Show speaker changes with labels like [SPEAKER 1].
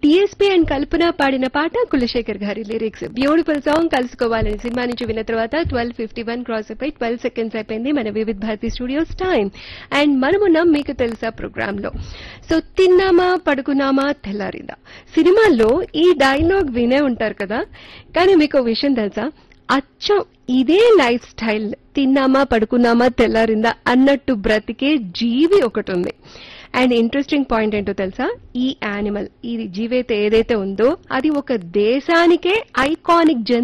[SPEAKER 1] tsp and కల్పన పాడిన పాట కులశేఖర్ గారి లిరిక్స్ బ్యూటిఫుల్ సాంగ్ కలుసుకోవాలని సినిమా నుంచి విన్న తర్వాత ట్వెల్వ్ ఫిఫ్టీ వన్ క్రాస్ అయిపోయి ట్వెల్వ్ సెకండ్స్ అయిపోయింది మన Vividh Bharati studios time and మనమున్నాం మీకు తెలుసా ప్రోగ్రామ్ లో సో తిన్నామా పడుకున్నామా తెల్లారిందా సినిమాల్లో ఈ డైలాగ్ వినే ఉంటారు కదా కానీ మీకు ఓ విషయం తెలుసా అచ్చం ఇదే లైఫ్ స్టైల్ తిన్నామా పడుకున్నామా తెల్లారిందా అన్నట్టు బ్రతికే జీవి ఒకటి ఉంది అండ్ ఇంట్రెస్టింగ్ పాయింట్ ఏంటో తెలుసా ఈ యానిమల్ ఈ జీవి అయితే ఏదైతే ఉందో అది ఒక దేశానికే ఐకానిక్